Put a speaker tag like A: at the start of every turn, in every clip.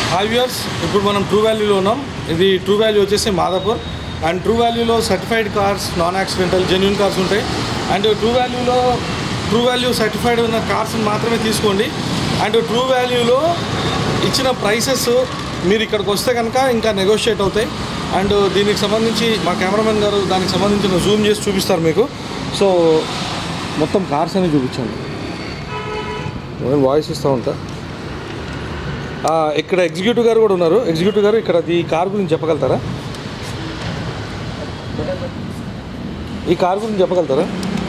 A: Five years ఇప్పుడు మనం true వాల్యూలో ఉన్నాం ఇది ట్రూ వాల్యూ వచ్చేసి మాదాపూర్ అండ్ ట్రూ వాల్యూలో certified cars non accidental genuine cars ఉంటాయి అండ్ ట్రూ వాల్యూలో ట్రూ వాల్యూ సర్టిఫైడ్ ఉన్న కార్స్ని మాత్రమే తీసుకోండి అండ్ ట్రూ వాల్యూలో ఇచ్చిన ప్రైసెస్ మీరు ఇక్కడికి వస్తే కనుక ఇంకా నెగోషియేట్ అవుతాయి అండ్ దీనికి సంబంధించి మా కెమెరామెన్ గారు దానికి సంబంధించిన జూమ్ చేసి చూపిస్తారు మీకు సో మొత్తం కార్స్ అని చూపించండి నేను వాయిస్ ఇస్తూ ఉంటా ఆ, ఇక్కడ ఎగ్జిక్యూటివ్ గారు కూడా ఉన్నారు ఎగ్జిక్యూటివ్ గారు ఇక్కడ ఈ కార్ గురించి చెప్పగలుగుతారా ఈ కార్ గురించి చెప్పగలుగుతారా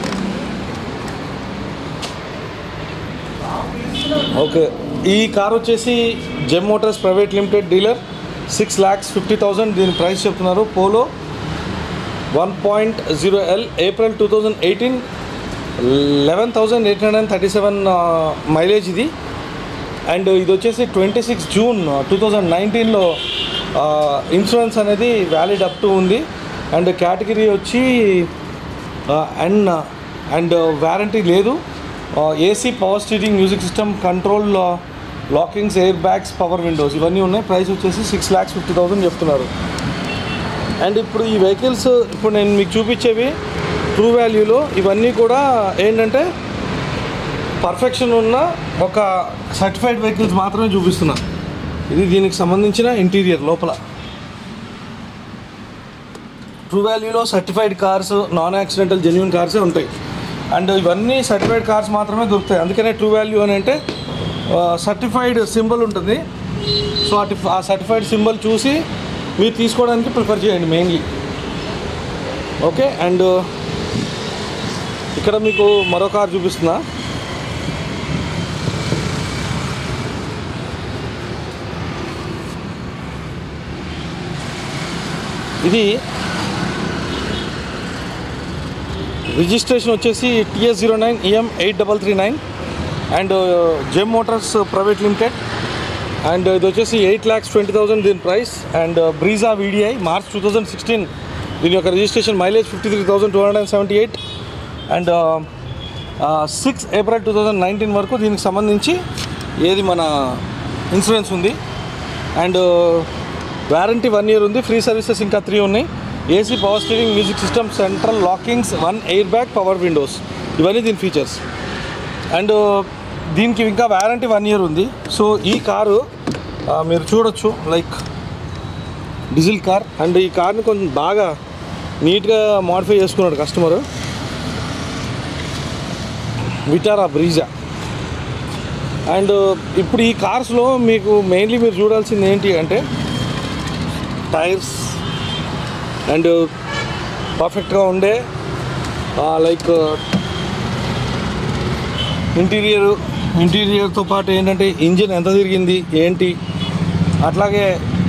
A: ఓకే ఈ కార్ వచ్చేసి Gem Motors private limited dealer six lakhs fifty thousand దీని ప్రైస్ చెప్తున్నారు Polo one point zero L April two thousand eighteen eleven thousand eight hundred and thirty seven mileage ఇది అండ్ ఇది వచ్చేసి twenty six June two thousand నైన్టీన్లో insurance అనేది valid up to ఉంది and category వచ్చి and and warranty లేదు AC power steering music system control lockings air bags power windows ఇవన్నీ ఉన్నాయి ప్రైస్ వచ్చేసి సిక్స్ ల్యాక్స్ ఫిఫ్టీ థౌసండ్ చెప్తున్నారు అండ్ ఇప్పుడు ఈ వెహికల్స్ ఇప్పుడు నేను మీకు చూపించేవి ట్రూ వాల్యూలో ఇవన్నీ కూడా ఏంటంటే పర్ఫెక్షన్ ఉన్న ఒక సర్టిఫైడ్ వెహికల్స్ మాత్రమే చూపిస్తున్నా ఇది దీనికి సంబంధించిన ఇంటీరియర్ లోపల ట్రూ వాల్యూలో certified cars non accidental genuine కార్సే ఉంటాయి అండ్ ఇవన్నీ సర్టిఫైడ్ కార్స్ మాత్రమే దొరుకుతాయి అందుకనే ట్రూ వాల్యూ అని అంటే సర్టిఫైడ్ సింబల్ ఉంటుంది సో అటు ఆ సర్టిఫైడ్ సింబల్ చూసి మీరు తీసుకోవడానికి ప్రిఫర్ చేయండి మెయిన్లీ ఓకే అండ్ ఇక్కడ మీకు మరో కార్ చూపిస్తున్నా ఇది రిజిస్ట్రేషన్ వచ్చేసి TS zero nine EM eight double three nine and Gem Motors private limited and ఇది వచ్చేసి ఎయిట్ ల్యాక్స్ ట్వంటీ థౌసండ్ దీని price and Brezza VDI March two thousand sixteen దీని యొక్క registration mileage fifty three thousand two hundred and seventy eight and six April two thousand nineteen వరకు దీనికి సంబంధించి ఏది మన ఇన్సూరెన్స్ ఉంది అండ్ వారంటీ వన్ ఇయర్ ఉంది ఫ్రీ సర్వీసెస్ ఇంకా త్రీ ఉన్నాయి AC power steering music system central lockings one air bag power windows ఇవన్నీ దీని ఫీచర్స్ అండ్ దీనికి ఇంకా వారంటీ వన్ ఇయర్ ఉంది సో ఈ కారు ఆ, మీరు చూడొచ్చు లైక్ డీజిల్ కార్ అండ్ ఈ కార్ని కొంచెం బాగా నీట్గా మాడిఫై చేసుకున్నాడు కస్టమరు విటారా బ్రీజా అండ్ ఇప్పుడు ఈ కార్స్లో మీకు మెయిన్లీ మీరు చూడాల్సింది ఏంటి అంటే టైర్స్ అండ్ పర్ఫెక్ట్గా ఉండే లైక్ ఇంటీరియర్ ఇంటీరియర్తో పాటు ఏంటంటే ఇంజిన్ ఎంత తిరిగింది ఏంటి అట్లాగే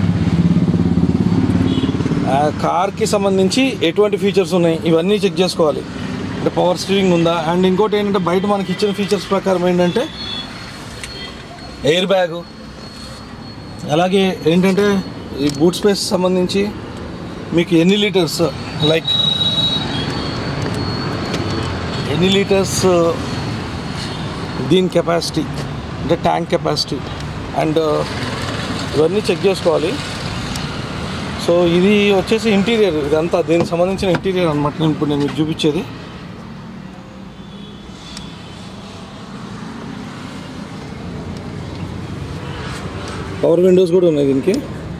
A: ఆ కార్కి సంబంధించి ఎటువంటి ఫీచర్స్ ఉన్నాయి ఇవన్నీ చెక్ చేసుకోవాలి అంటే పవర్ స్టీరింగ్ ఉందా అండ్ ఇంకోటి ఏంటంటే బయట మనకి ఇచ్చిన ఫీచర్స్ ప్రకారం ఏంటంటే ఎయిర్ బ్యాగు అలాగే ఏంటంటే ఈ బూట్ స్పేస్ సంబంధించి మీకు ఎన్ని లీటర్స్ లైక్ ఎన్ని లీటర్స్ దీని కెపాసిటీ అంటే ట్యాంక్ కెపాసిటీ అండ్ ఇవన్నీ చెక్ చేసుకోవాలి సో ఇది వచ్చేసి ఇంటీరియర్ ఇదంతా దీనికి సంబంధించిన ఇంటీరియర్ అనమాట నేను ఇప్పుడు నేను మీకు చూపించేది పవర్ విండోస్ కూడా ఉన్నాయి దీనికి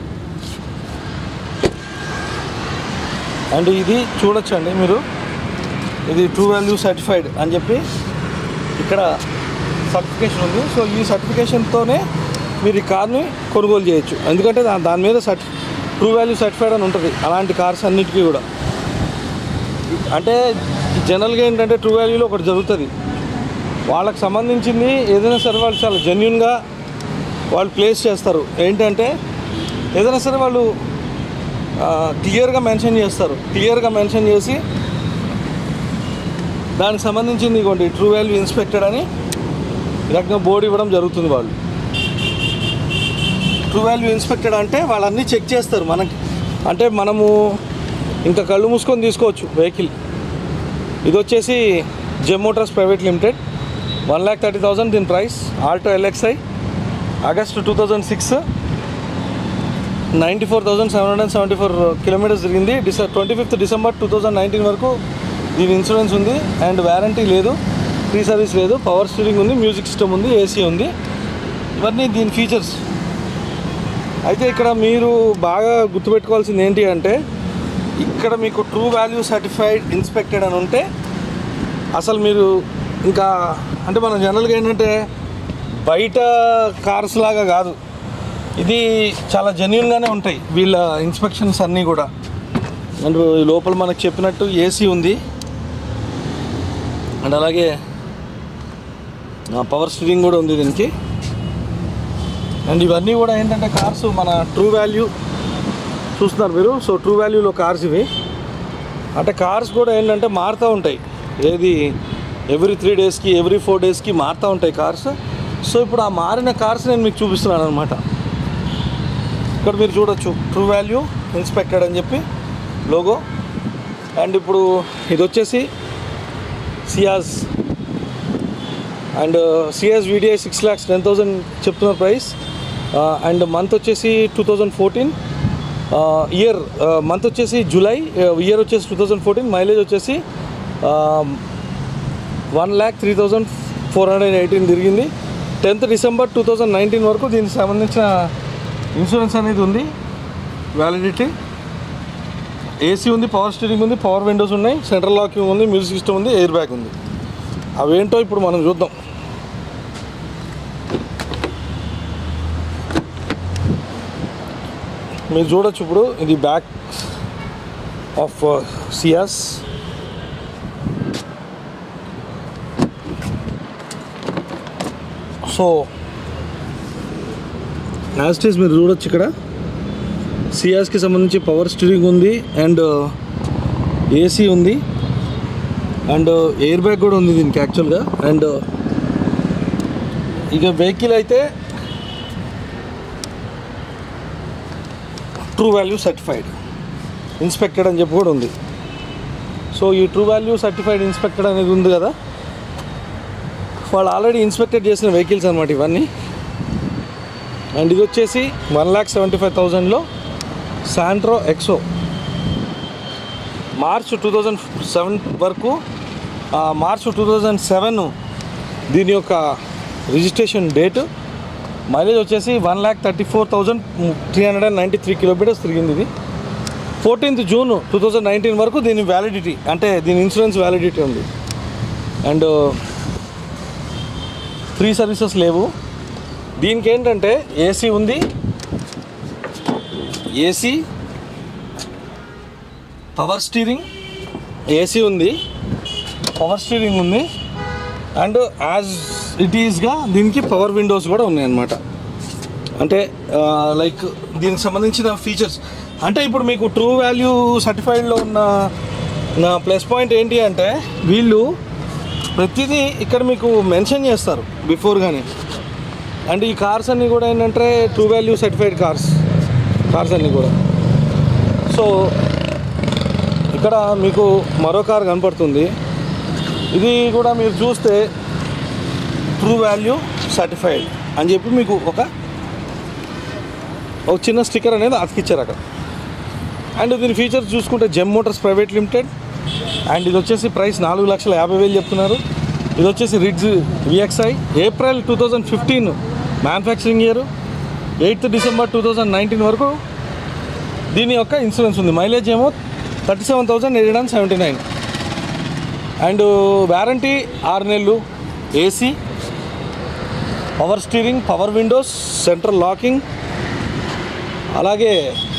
A: అండ్ ఇది చూడొచ్చండి మీరు ఇది ట్రూ వాల్యూ సర్టిఫైడ్ అని చెప్పి ఇక్కడ సర్టిఫికేషన్ ఉంది సో ఈ సర్టిఫికేషన్తోనే మీరు ఈ కార్ని కొనుగోలు చేయొచ్చు ఎందుకంటే దా దాని మీద సర్టి ట్రూ వాల్యూ సర్టిఫైడ్ అని ఉంటుంది అలాంటి కార్స్ అన్నిటికీ కూడా అంటే జనరల్గా ఏంటంటే ట్రూ వాల్యూలో ఒకటి జరుగుతుంది వాళ్ళకి సంబంధించింది ఏదైనా సరే వాళ్ళు చాలా జెన్యున్గా వాళ్ళు ప్లేస్ చేస్తారు ఏంటంటే ఏదైనా సరే వాళ్ళు క్లియర్గా మెన్షన్ చేస్తారు క్లియర్గా మెన్షన్ చేసి దానికి సంబంధించింది ఇవ్వండి ట్రూ వాల్యూ ఇన్స్పెక్టెడ్ అని ఈ రకంగా బోర్డు ఇవ్వడం జరుగుతుంది వాళ్ళు ట్రూ వాల్యూ ఇన్స్పెక్టెడ్ అంటే వాళ్ళన్నీ చెక్ చేస్తారు మనకి అంటే మనము ఇంకా కళ్ళు మూసుకొని తీసుకోవచ్చు వెహికల్ ఇది వచ్చేసి Gem Motors private limited one lakh thirty thousand దీని price Alto LXI August two thousand six ninety four thousand seven hundred seventy four kilometres తిరిగింది డిసె twenty fifth December two thousand nineteen వరకు దీని ఇన్సూరెన్స్ ఉంది అండ్ వ్యారంటీ లేదు free service లేదు power steering ఉంది music system ఉంది ఏసీ ఉంది ఇవన్నీ దీని ఫీచర్స్ అయితే ఇక్కడ మీరు బాగా గుర్తుపెట్టుకోవాల్సింది ఏంటి అంటే ఇక్కడ మీకు ట్రూ వాల్యూ సర్టిఫైడ్ ఇన్స్పెక్టెడ్ అని ఉంటే అసలు మీరు ఇంకా అంటే మనం జనరల్గా ఏంటంటే బయట కార్స్ లాగా కాదు ఇది చాలా జెన్యున్గానే ఉంటాయి వీళ్ళ ఇన్స్పెక్షన్స్ అన్నీ కూడా అండ్ ఈ లోపల మనకు చెప్పినట్టు ఏసీ ఉంది అండ్ అలాగే పవర్ స్టీరింగ్ కూడా ఉంది దీనికి అండ్ ఇవన్నీ కూడా ఏంటంటే కార్స్ మన ట్రూ వాల్యూ చూస్తున్నారు మీరు సో ట్రూ వాల్యూలో కార్స్ ఇవి అంటే కార్స్ కూడా ఏంటంటే మారుతూ ఉంటాయి ఏది ఎవ్రీ త్రీ డేస్కి ఎవ్రీ ఫోర్ డేస్కి మారుతూ ఉంటాయి కార్స్ సో ఇప్పుడు ఆ మారిన కార్స్ నేను మీకు చూపిస్తున్నాను అనమాట ఇక్కడ మీరు చూడొచ్చు ట్రూ వాల్యూ ఇన్స్పెక్టెడ్ అని చెప్పి లోగో అండ్ ఇప్పుడు ఇది వచ్చేసి Ciaz and CS VDI six lakhs ten thousand చెప్తున్న ప్రైస్ అండ్ మంత్ వచ్చేసి two thousand fourteen year month వచ్చేసి జూలై ఇయర్ వచ్చేసి టూ థౌజండ్ ఫోర్టీన్ మైలేజ్ వచ్చేసి one lakh three thousand four hundred eighteen తిరిగింది tenth December two thousand nineteen వరకు దీనికి సంబంధించిన insurance అనేది ఉంది వ్యాలిడిటీ ఏసీ ఉంది పవర్ స్టీరింగ్ ఉంది పవర్ విండోస్ ఉన్నాయి సెంట్రల్ లాకింగ్ ఉంది మ్యూజిక్ సిస్టమ్ ఉంది ఎయిర్ బ్యాగ్ ఉంది అవేంటో ఇప్పుడు మనం చూద్దాం మీరు చూడొచ్చు ఇప్పుడు ఇది back of Ciaz so as it is మీరు చూడొచ్చు ఇక్కడ సియాస్కి సంబంధించి పవర్ స్టీరింగ్ ఉంది అండ్ ఏసీ ఉంది అండ్ ఎయిర్ బ్యాగ్ కూడా ఉంది దీనికి యాక్చువల్గా అండ్ ఇక వెహికల్ అయితే ట్రూ వాల్యూ సర్టిఫైడ్ ఇన్స్పెక్టెడ్ అని చెప్పి కూడా ఉంది సో ఈ ట్రూ వాల్యూ సర్టిఫైడ్ ఇన్స్పెక్టెడ్ అనేది ఉంది కదా వాళ్ళు ఆల్రెడీ ఇన్స్పెక్టెడ్ చేసిన వెహికల్స్ అనమాట ఇవన్నీ అండ్ ఇది వచ్చేసి వన్ ల్యాక్ సెవెంటీ ఫైవ్ థౌజండ్లో Santro Xo March two thousand seven వరకు ఆ, మార్చ్ టూ థౌజండ్ సెవెన్ దీని యొక్క రిజిస్ట్రేషన్ డేట్ మైలేజ్ వచ్చేసి one lakh thirty four thousand three hundred and ninety three kilometres తిరిగింది ఇది fourteenth June two thousand nineteen వరకు దీని వ్యాలిడిటీ అంటే దీని ఇన్సూరెన్స్ వ్యాలిడిటీ ఉంది అండ్ ఫ్రీ సర్వీసెస్ లేవు దీనికి ఏంటంటే ఏసీ ఉంది ఏసీ పవర్ స్టీరింగ్ ఏసీ ఉంది పవర్ స్టీరింగ్ ఉంది అండ్ యాజ్ ఇట్ ఈస్గా దీనికి పవర్ విండోస్ కూడా ఉన్నాయి అన్నమాట అంటే లైక్ దీనికి సంబంధించిన ఫీచర్స్ అంటే ఇప్పుడు మీకు ట్రూ వాల్యూ సర్టిఫైడ్లో ఉన్న నా ప్లస్ పాయింట్ ఏంటి అంటే వీళ్ళు ప్రతిదీ ఇక్కడ మీకు మెన్షన్ చేస్తారు బిఫోర్గానే అండ్ ఈ కార్స్ అన్నీ కూడా ఏంటంటే true value certified cars cars అన్నీ కూడా సో ఇక్కడ మీకు మరో కార్ కనపడుతుంది ఇది కూడా మీరు చూస్తే ట్రూ వాల్యూ సర్టిఫైడ్ అని చెప్పి మీకు ఒక ఒక చిన్న స్టిక్కర్ అనేది అతికిచ్చారు అక్కడ అండ్ దీని ఫీచర్స్ చూసుకుంటే Gem Motors private limited and ఇది వచ్చేసి ప్రైస్ నాలుగు లక్షల యాభై వేలు చెప్తున్నారు ఇది వచ్చేసి Ritz VXI April two thousand fifteen manufacturing year eighth December two thousand nineteen వరకు దీని యొక్క ఇన్సూరెన్స్ ఉంది మైలేజ్ ఏమో thirty seven thousand eight hundred seventy nine and warranty ఆరు నెలలు AC power steering power windows central locking అలాగే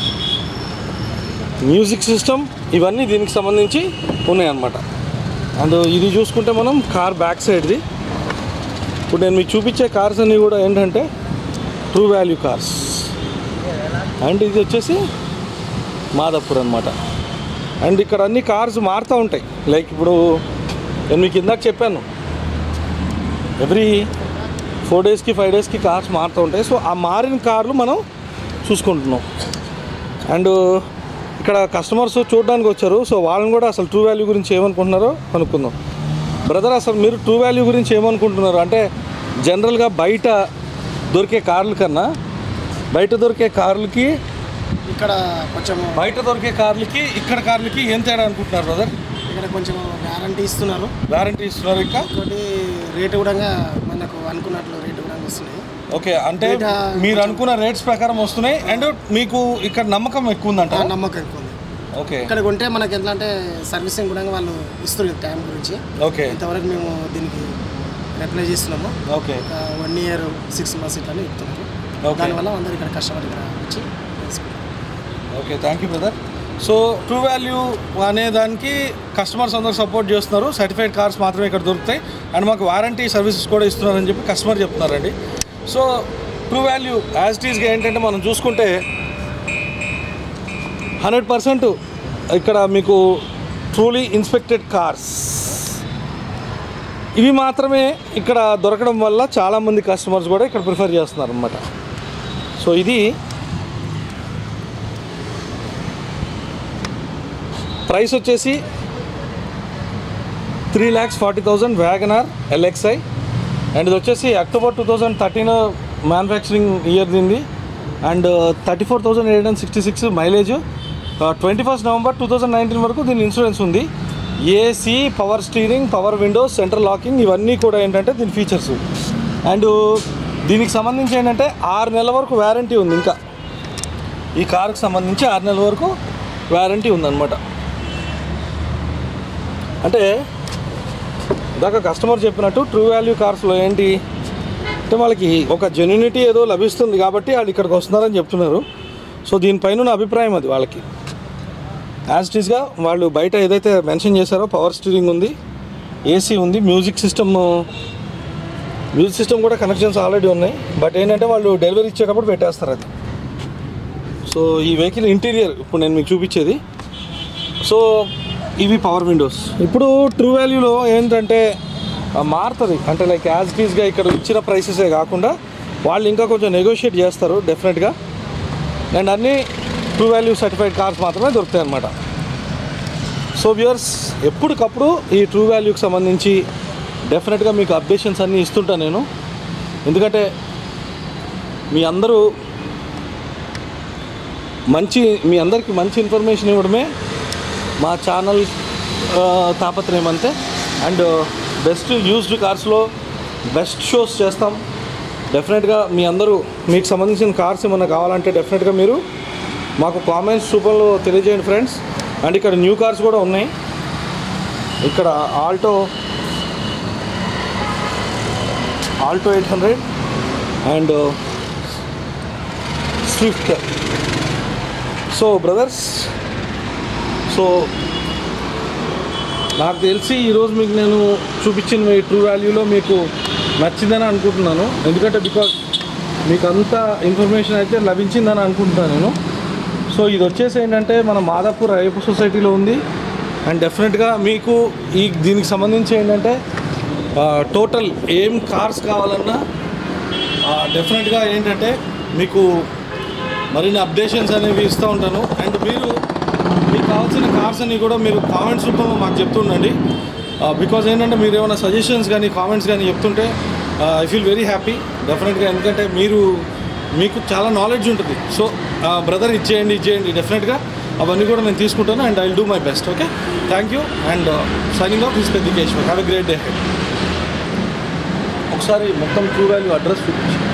A: music system ఇవన్నీ దీనికి సంబంధించి ఉన్నాయన్నమాట అండ్ ఇది చూసుకుంటే మనం కార్ బ్యాక్ సైడ్ది ఇప్పుడు నేను మీకు చూపించే కార్స్ అన్నీ కూడా ఏంటంటే ట్రూ వాల్యూ కార్స్ అండ్ ఇది వచ్చేసి మాదాపూర్ అనమాట అండ్ ఇక్కడ అన్ని కార్స్ మారుతూ ఉంటాయి లైక్ ఇప్పుడు నేను మీకు ఇందాక చెప్పాను ఎవ్రీ ఫోర్ డేస్కి ఫైవ్ డేస్కి కార్స్ మారుతూ ఉంటాయి సో ఆ మారిన కార్లు మనం చూసుకుంటున్నాం అండ్ ఇక్కడ కస్టమర్స్ చూడడానికి వచ్చారు సో వాళ్ళని కూడా అసలు ట్రూ వాల్యూ గురించి ఏమనుకుంటున్నారో కనుక్కుందాం బ్రదర్ అసలు మీరు ట్రూ వాల్యూ గురించి ఏమనుకుంటున్నారు అంటే జనరల్గా బయట దొరికే కార్ల కన్నా బయట దొరికే కార్లకి
B: ఇక్కడ కొంచెం
A: బయట దొరికే కార్లకి ఇక్కడ కార్లకి ఏం తేడా అనుకుంటున్నారు బ్రదర్
B: ఇక్కడ కొంచెం గ్యారంటీ ఇస్తున్నారు
A: వారంటీ ఇస్తున్నారు ఇంకా
B: ఇంకోటి రేటు కూడా మనకు అనుకున్నట్లు రేటు కూడా వస్తున్నాయి
A: ఓకే అంటే
B: బయట
A: మీరు అనుకున్న రేట్స్ ప్రకారం వస్తున్నాయి అండ్ మీకు ఇక్కడ నమ్మకం ఎక్కువ ఉందంట
B: ఆ నమ్మకం ఎక్కువ ఉంది
A: ఓకే
B: ఇక్కడ కొంటే మనకి ఎట్లా అంటే సర్వీసింగ్ కూడా వాళ్ళు ఇస్తారు టైం గురించి
A: ఓకే
B: ఇంతవరకు మేము దీనికి అప్లై చేస్తున్నాము
A: ఓకే
B: ఒక వన్ ఇయర్ సిక్స్ మంత్స్ ఇట్లా చెప్తున్నారు
A: Okay.
B: దానివల్ల అందరు ఇక్కడ కస్టమర్ ఇక్కడ వచ్చి తీసుకుంటారు
A: okay thank you brother so true value అనే దానికి కస్టమర్స్ అందరూ సపోర్ట్ చేస్తున్నారు సర్టిఫైడ్ కార్స్ మాత్రమే ఇక్కడ దొరుకుతాయి అండ్ మాకు వారంటీ సర్వీసెస్ కూడా ఇస్తున్నారని చెప్పి కస్టమర్ చెప్తున్నారండి so true value as it ఈస్గా ఏంటంటే మనం చూసుకుంటే హండ్రెడ్ పర్సెంట్ ఇక్కడ మీకు ట్రూలీ ఇన్స్పెక్టెడ్ కార్స్ ఇవి మాత్రమే ఇక్కడ దొరకడం వల్ల చాలామంది కస్టమర్స్ కూడా ఇక్కడ ప్రిఫర్ చేస్తున్నారు అనమాట సో ఇది ప్రైస్ వచ్చేసి three lakhs forty thousand WagonR LXI and ఇది వచ్చేసి October two thousand thirteen manufacturing year దీనిది and thirty four thousand eight hundred sixty six mileage twenty first November two thousand nineteen వరకు దీని ఇన్సూరెన్స్ ఉంది AC power steering power windows central locking ఇవన్నీ కూడా ఏంటంటే దీని ఫీచర్స్ అండ్ దీనికి సంబంధించి ఏంటంటే ఆరు నెలల వరకు వ్యారంటీ ఉంది ఇంకా ఈ కార్కి సంబంధించి ఆరు నెలల వరకు వ్యారంటీ ఉందన్నమాట అంటే ఇందాక కస్టమర్ చెప్పినట్టు ట్రూ వాల్యూ కార్స్లో ఏంటి అంటే వాళ్ళకి ఒక జెన్యునిటీ ఏదో లభిస్తుంది కాబట్టి వాళ్ళు ఇక్కడికి వస్తున్నారని చెప్తున్నారు సో దీనిపైన ఉన్న అభిప్రాయం అది వాళ్ళకి యాజ్ ఇట్ ఈస్గా వాళ్ళు బయట ఏదైతే మెన్షన్ చేశారో పవర్ స్టీరింగ్ ఉంది ఏసీ ఉంది మ్యూజిక్ సిస్టమ్ మ్యూజిక్ సిస్టమ్ కూడా కనెక్షన్స్ ఆల్రెడీ ఉన్నాయి బట్ ఏంటంటే వాళ్ళు డెలివరీ ఇచ్చేటప్పుడు పెట్టేస్తారు అది సో ఈ వెహికల్ ఇంటీరియర్ ఇప్పుడు నేను మీకు చూపించేది సో ఇవి పవర్ విండోస్ ఇప్పుడు ట్రూ వాల్యూలో ఏంటంటే ఆ, మారుతుంది అంటే లైక్ యాజ్ టీస్గా ఇక్కడ ఇచ్చిన ప్రైసెసే కాకుండా వాళ్ళు ఇంకా కొంచెం నెగోషియేట్ చేస్తారు డెఫినెట్గా అండ్ అన్నీ ట్రూ వాల్యూ సర్టిఫైడ్ కార్స్ మాత్రమే దొరుకుతాయి అన్నమాట సో వ్యూయర్స్ ఎప్పటికప్పుడు ఈ ట్రూ వాల్యూకి సంబంధించి డెఫినెట్గా మీకు అప్డేషన్స్ అన్నీ ఇస్తుంటాను నేను ఎందుకంటే మీ అందరూ మంచి మీ అందరికీ మంచి ఇన్ఫర్మేషన్ ఇవ్వడమే మా ఛానల్ ఆ, తాపత్రయం అంతే అండ్ బెస్ట్ యూజ్డ్ కార్స్లో బెస్ట్ షోస్ చేస్తాం డెఫినెట్గా మీ అందరూ మీకు సంబంధించిన కార్స్ ఏమన్నా కావాలంటే డెఫినెట్గా మీరు మాకు కామెంట్స్ రూపంలో తెలియజేయండి ఫ్రెండ్స్ అండ్ ఇక్కడ న్యూ కార్స్ కూడా ఉన్నాయి ఇక్కడ Alto Alto eight hundred and Swift so brothers so నాకు తెలిసి ఈరోజు మీకు నేను చూపించిన మీ ట్రూ వాల్యూలో మీకు నచ్చిందని అనుకుంటున్నాను ఎందుకంటే బికాజ్ మీకు అంత ఇన్ఫర్మేషన్ అయితే లభించిందని అనుకుంటున్నాను నేను సో ఇది వచ్చేసి ఏంటంటే మన మాదాపూర్ అయ్యప్ప సొసైటీలో ఉంది అండ్ డెఫినెట్గా మీకు ఈ దీనికి సంబంధించి ఏంటంటే టోటల్ ఏం కార్స్ కావాలన్నా డెఫినెట్గా ఏంటంటే మీకు మరిన్ని అప్డేషన్స్ అనేవి ఇస్తూ ఉంటాను అండ్ మీరు మీకు కావాల్సిన కార్స్ అన్ని కూడా మీరు కామెంట్స్ రూపంలో మాకు చెప్తుండండి బికాజ్ ఏంటంటే మీరు ఏమైనా సజెషన్స్ కానీ కామెంట్స్ కానీ చెప్తుంటే ఐ ఫీల్ వెరీ హ్యాపీ డెఫినెట్గా ఎందుకంటే మీరు మీకు చాలా నాలెడ్జ్ ఉంటుంది సో బ్రదర్ ఇచ్చేయండి ఇచ్చేయండి డెఫినెట్గా అవన్నీ కూడా నేను తీసుకుంటాను and I do my best okay thank you and signing off this పెద్ద హ్యావ్ ఎ గ్రేట్ డే ఒకసారి మొత్తం ట్రూ వాల్యూ అడ్రస్ చూపించి